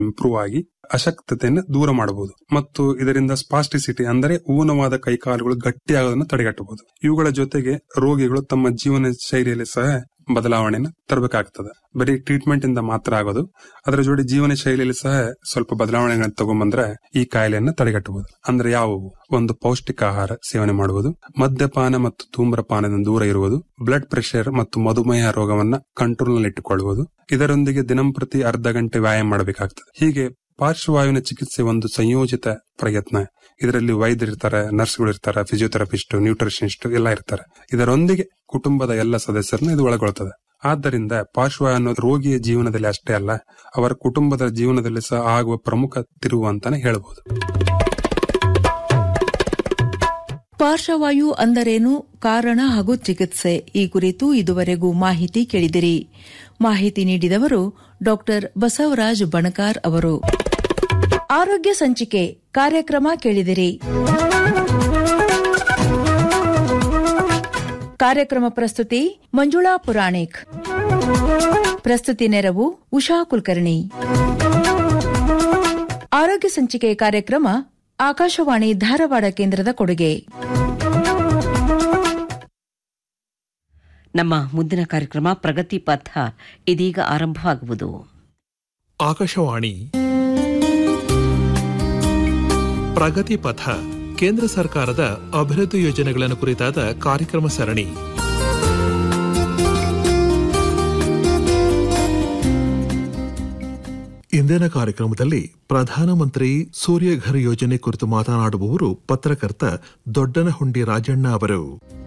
improve ಆಗಿ ಅಶಕ್ತತೆಯನ್ನು ದೂರ ಮಾಡಬಹುದು ಮತ್ತು ಇದರಿಂದ ಸ್ಪಾಸ್ಟಿಸಿಟಿ ಅಂದರೆ ಊನವಾದ ಕೈಕಾಲುಗಳು ಗಟ್ಟಿಯಾಗೋದನ್ನು ತಡೆಗಟ್ಟಬಹುದು ಇವುಗಳ ಜೊತೆಗೆ ರೋಗಿಗಳು ತಮ್ಮ ಜೀವನ ಶೈಲಿಯಲ್ಲಿ ಸಹ ಬದಲಾವಣೆಯನ್ನು ತರಬೇಕಾಗ್ತದೆ ಬರೀ ಟ್ರೀಟ್ಮೆಂಟ್ ಇಂದ ಮಾತ್ರ ಆಗೋದು ಅದರ ಜೋಡಿ ಜೀವನ ಶೈಲಿಯಲ್ಲಿ ಸಹ ಸ್ವಲ್ಪ ಬದಲಾವಣೆಗಳನ್ನು ತಗೊಂಡ್ಬಂದ್ರೆ ಈ ಕಾಯಿಲೆಯನ್ನು ತಡೆಗಟ್ಟಬಹುದು ಅಂದ್ರೆ ಯಾವುವು ಒಂದು ಪೌಷ್ಟಿಕ ಆಹಾರ ಸೇವನೆ ಮಾಡುವುದು ಮದ್ಯಪಾನ ಮತ್ತು ಧೂಮ್ರಪಾನದಿಂದ ದೂರ ಇರುವುದು ಬ್ಲಡ್ ಪ್ರೆಷರ್ ಮತ್ತು ಮಧುಮೇಹ ರೋಗವನ್ನ ಕಂಟ್ರೋಲ್ ನಲ್ಲಿ ಇಟ್ಟುಕೊಳ್ಳುವುದು ಇದರೊಂದಿಗೆ ದಿನಂಪ್ರತಿ ಅರ್ಧ ಗಂಟೆ ವ್ಯಾಯಾಮ ಮಾಡಬೇಕಾಗ್ತದೆ ಹೀಗೆ ಪಾರ್ಶ್ವವಾಯುವಿನ ಚಿಕಿತ್ಸೆ ಒಂದು ಸಂಯೋಜಿತ ಪ್ರಯತ್ನ ಇದರಲ್ಲಿ ವೈದ್ಯರಿರ್ತಾರೆ ನರ್ಸ್ಗಳು ಇರ್ತಾರೆ ಫಿಸಿಯೋಥೆರಪಿಸ್ಟ್ ನ್ಯೂಟ್ರಿಷನಿಸ್ಟ್ ಎಲ್ಲ ಇರ್ತಾರೆ ಇದರೊಂದಿಗೆ ಕುಟುಂಬದ ಎಲ್ಲ ಸದಸ್ಯರನ್ನ ಇದು ಒಳಗೊಳ್ತದೆ ಆದ್ದರಿಂದ ಪಾರ್ಶ್ವವಾಯು ಅನ್ನೋದು ರೋಗಿಯ ಜೀವನದಲ್ಲಿ ಅಷ್ಟೇ ಅಲ್ಲ ಅವರ ಕುಟುಂಬದ ಜೀವನದಲ್ಲಿ ಸಹ ಆಗುವ ಪ್ರಮುಖ ತಿರುವು ಅಂತಾನೆ ಹೇಳಬಹುದು ಪಾರ್ಶ್ವವಾಯು ಅಂದರೇನು ಕಾರಣ ಹಾಗೂ ಚಿಕಿತ್ಸೆ ಈ ಕುರಿತು ಇದುವರೆಗೂ ಮಾಹಿತಿ ಕೇಳಿದಿರಿ ಮಾಹಿತಿ ನೀಡಿದವರು ಡಾಕ್ಟರ್ ಬಸವರಾಜ್ ಬಣಕಾರ್ ಅವರು ಆರೋಗ್ಯ ಸಂಚಿಕೆ ಕಾರ್ಯಕ್ರಮ ಕೇಳಿದಿರಿ ಕಾರ್ಯಕ್ರಮ ಪ್ರಸ್ತುತಿ ಮಂಜುಳಾ ಪುರಾಣಿಕ್ ಪ್ರಸ್ತುತಿ ನೆರವು ಉಷಾ ಕುಲಕರ್ಣಿ ಆರೋಗ್ಯ ಸಂಚಿಕೆ ಕಾರ್ಯಕ್ರಮ ಆಕಾಶವಾಣಿ ಧಾರವಾಡ ಕೇಂದ್ರದ ಕೊಡುಗೆ ನಮ್ಮ ಮುಂದಿನ ಕಾರ್ಯಕ್ರಮ ಪ್ರಗತಿ ಪಥ ಇದೀಗ ಆರಂಭವಾಗುವುದು ಆಕಾಶವಾಣಿ ಪ್ರಗತಿ ಪಥ ಕೇಂದ್ರ ಸರ್ಕಾರದ ಅಭಿವೃದ್ಧಿ ಯೋಜನೆಗಳನ್ನು ಕುರಿತಾದ ಕಾರ್ಯಕ್ರಮ ಸರಣಿ ಇಂದಿನ ಕಾರ್ಯಕ್ರಮದಲ್ಲಿ ಪ್ರಧಾನಮಂತ್ರಿ ಸೂರ್ಯಘರ್ ಯೋಜನೆ ಕುರಿತು ಮಾತನಾಡುವವರು ಪತ್ರಕರ್ತ ದೊಡ್ಡನಹುಂಡಿ ರಾಜಣ್ಣ ಅವರು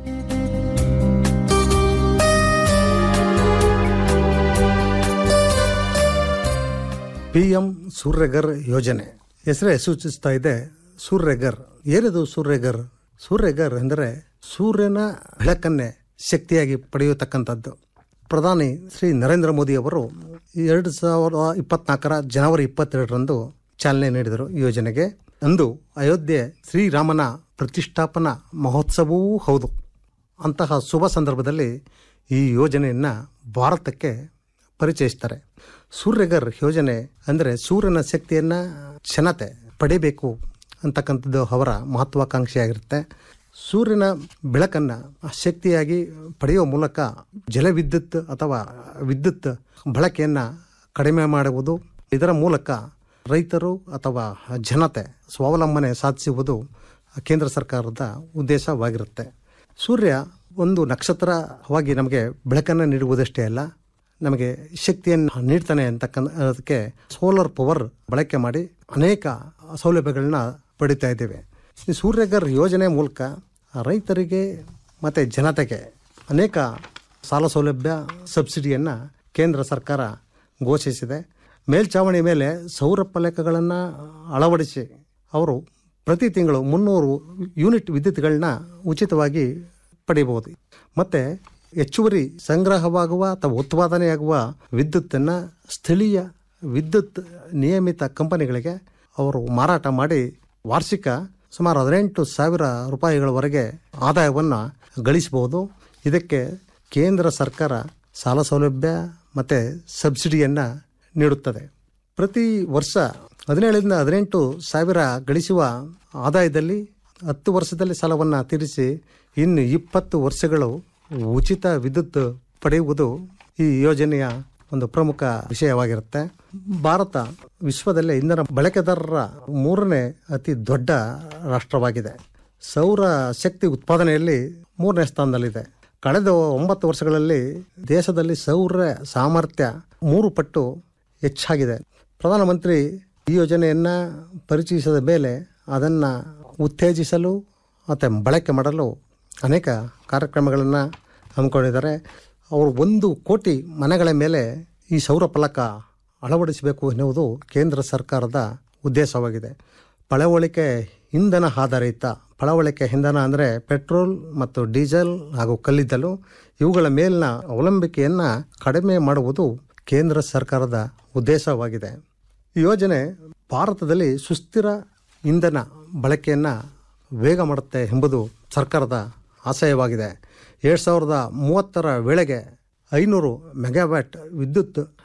ಪಿಎಂ ಸೂರ್ಯಗರ್ ಯೋಜನೆ ಹೆಸರೇ ಸೂಚಿಸ್ತಾ ಇದೆ ಸೂರ್ಯಗರ್ ಏನಿದು ಸೂರ್ಯಗರ್ ಸೂರ್ಯಗರ್ ಎಂದರೆ ಸೂರ್ಯನ ಬೆಳಕನ್ನೇ ಶಕ್ತಿಯಾಗಿ ಪಡೆಯತಕ್ಕಂಥದ್ದು ಪ್ರಧಾನಿ ಶ್ರೀ ನರೇಂದ್ರ ಮೋದಿ ಅವರು ಎರಡು ಸಾವಿರದ ಇಪ್ಪತ್ನಾಲ್ಕರ ಜನವರಿ ಇಪ್ಪತ್ತೆರಡರಂದು ಚಾಲನೆ ನೀಡಿದರು ಈ ಯೋಜನೆಗೆ ಅಂದು ಅಯೋಧ್ಯೆ ಶ್ರೀರಾಮನ ಪ್ರತಿಷ್ಠಾಪನಾ ಮಹೋತ್ಸವವೂ ಹೌದು ಅಂತಹ ಶುಭ ಸಂದರ್ಭದಲ್ಲಿ ಈ ಯೋಜನೆಯನ್ನು ಭಾರತಕ್ಕೆ ಪರಿಚಯಿಸ್ತಾರೆ ಸೂರ್ಯಗರ್ ಯೋಜನೆ ಅಂದರೆ ಸೂರ್ಯನ ಶಕ್ತಿಯನ್ನು ಜನತೆ ಪಡಿಬೇಕು ಅಂತಕ್ಕಂಥದ್ದು ಅವರ ಮಹತ್ವಾಕಾಂಕ್ಷೆಯಾಗಿರುತ್ತೆ ಸೂರ್ಯನ ಬೆಳಕನ್ನು ಶಕ್ತಿಯಾಗಿ ಪಡೆಯುವ ಮೂಲಕ ಜಲವಿದ್ಯುತ್ ಅಥವಾ ವಿದ್ಯುತ್ ಬಳಕೆಯನ್ನು ಕಡಿಮೆ ಮಾಡುವುದು ಇದರ ಮೂಲಕ ರೈತರು ಅಥವಾ ಜನತೆ ಸ್ವಾವಲಂಬನೆ ಸಾಧಿಸುವುದು ಕೇಂದ್ರ ಸರ್ಕಾರದ ಉದ್ದೇಶವಾಗಿರುತ್ತೆ ಸೂರ್ಯ ಒಂದು ನಕ್ಷತ್ರವಾಗಿ ನಮಗೆ ಬೆಳಕನ್ನು ನೀಡುವುದಷ್ಟೇ ಅಲ್ಲ ನಮಗೆ ಶಕ್ತಿಯನ್ನು ನೀಡ್ತಾನೆ ಅಂತಕ್ಕಂಥ ಅದಕ್ಕೆ ಸೋಲಾರ್ ಪವರ್ ಬಳಕೆ ಮಾಡಿ ಅನೇಕ ಸೌಲಭ್ಯಗಳನ್ನ ಪಡಿತಾ ಇದ್ದೇವೆ ಈ ಸೂರ್ಯಗರ್ ಯೋಜನೆ ಮೂಲಕ ರೈತರಿಗೆ ಮತ್ತು ಜನತೆಗೆ ಅನೇಕ ಸಾಲ ಸೌಲಭ್ಯ ಸಬ್ಸಿಡಿಯನ್ನು ಕೇಂದ್ರ ಸರ್ಕಾರ ಘೋಷಿಸಿದೆ ಮೇಲ್ಛಾವಣಿ ಮೇಲೆ ಸೌರ ಫಲಕಗಳನ್ನು ಅಳವಡಿಸಿ ಅವರು ಪ್ರತಿ ತಿಂಗಳು ಮುನ್ನೂರು ಯೂನಿಟ್ ವಿದ್ಯುತ್ಗಳನ್ನ ಉಚಿತವಾಗಿ ಪಡೆಯಬಹುದು ಮತ್ತು ಹೆಚ್ಚುವರಿ ಸಂಗ್ರಹವಾಗುವ ಅಥವಾ ಉತ್ಪಾದನೆಯಾಗುವ ವಿದ್ಯುತ್ತನ್ನು ಸ್ಥಳೀಯ ವಿದ್ಯುತ್ ನಿಯಮಿತ ಕಂಪನಿಗಳಿಗೆ ಅವರು ಮಾರಾಟ ಮಾಡಿ ವಾರ್ಷಿಕ ಸುಮಾರು ಹದಿನೆಂಟು ಸಾವಿರ ರೂಪಾಯಿಗಳವರೆಗೆ ಆದಾಯವನ್ನು ಗಳಿಸಬಹುದು ಇದಕ್ಕೆ ಕೇಂದ್ರ ಸರ್ಕಾರ ಸಾಲ ಸೌಲಭ್ಯ ಮತ್ತು ಸಬ್ಸಿಡಿಯನ್ನು ನೀಡುತ್ತದೆ ಪ್ರತಿ ವರ್ಷ ಹದಿನೇಳರಿಂದ ಹದಿನೆಂಟು ಸಾವಿರ ಗಳಿಸುವ ಆದಾಯದಲ್ಲಿ ಹತ್ತು ವರ್ಷದಲ್ಲಿ ಸಾಲವನ್ನು ತೀರಿಸಿ ಇನ್ನು ಇಪ್ಪತ್ತು ವರ್ಷಗಳು ಉಚಿತ ವಿದ್ಯುತ್ ಪಡೆಯುವುದು ಈ ಯೋಜನೆಯ ಒಂದು ಪ್ರಮುಖ ವಿಷಯವಾಗಿರುತ್ತೆ ಭಾರತ ವಿಶ್ವದಲ್ಲೇ ಇಂಧನ ಬಳಕೆದಾರರ ಮೂರನೇ ಅತಿ ದೊಡ್ಡ ರಾಷ್ಟ್ರವಾಗಿದೆ ಸೌರ ಶಕ್ತಿ ಉತ್ಪಾದನೆಯಲ್ಲಿ ಮೂರನೇ ಸ್ಥಾನದಲ್ಲಿದೆ ಕಳೆದ ಒಂಬತ್ತು ವರ್ಷಗಳಲ್ಲಿ ದೇಶದಲ್ಲಿ ಸೌರ ಸಾಮರ್ಥ್ಯ ಮೂರು ಪಟ್ಟು ಹೆಚ್ಚಾಗಿದೆ ಪ್ರಧಾನಮಂತ್ರಿ ಈ ಯೋಜನೆಯನ್ನು ಪರಿಚಯಿಸಿದ ಮೇಲೆ ಅದನ್ನು ಉತ್ತೇಜಿಸಲು ಮತ್ತು ಬಳಕೆ ಮಾಡಲು ಅನೇಕ ಕಾರ್ಯಕ್ರಮಗಳನ್ನು ಹಮ್ಮಿಕೊಂಡಿದ್ದಾರೆ ಅವರು ಒಂದು ಕೋಟಿ ಮನೆಗಳ ಮೇಲೆ ಈ ಸೌರ ಫಲಕ ಅಳವಡಿಸಬೇಕು ಎನ್ನುವುದು ಕೇಂದ್ರ ಸರ್ಕಾರದ ಉದ್ದೇಶವಾಗಿದೆ ಪಳವಳಿಕೆ ಇಂಧನ ಆಧಾರಿತ ಪಳವಳಿಕೆ ಇಂಧನ ಅಂದರೆ ಪೆಟ್ರೋಲ್ ಮತ್ತು ಡೀಸೆಲ್ ಹಾಗೂ ಕಲ್ಲಿದ್ದಲು ಇವುಗಳ ಮೇಲಿನ ಅವಲಂಬಿಕೆಯನ್ನು ಕಡಿಮೆ ಮಾಡುವುದು ಕೇಂದ್ರ ಸರ್ಕಾರದ ಉದ್ದೇಶವಾಗಿದೆ ಈ ಯೋಜನೆ ಭಾರತದಲ್ಲಿ ಸುಸ್ಥಿರ ಇಂಧನ ಬಳಕೆಯನ್ನು ವೇಗ ಮಾಡುತ್ತೆ ಎಂಬುದು ಸರ್ಕಾರದ ಆಶಯವಾಗಿದೆ ಎರಡು ಸಾವಿರದ ಮೂವತ್ತರ ವೇಳೆಗೆ ಐನೂರು ಮೆಗಾವ್ಯಾಟ್ ವಿದ್ಯುತ್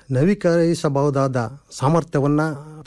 ನವೀಕರಿಸಬಹುದಾದ ಸಾಮರ್ಥ್ಯವನ್ನ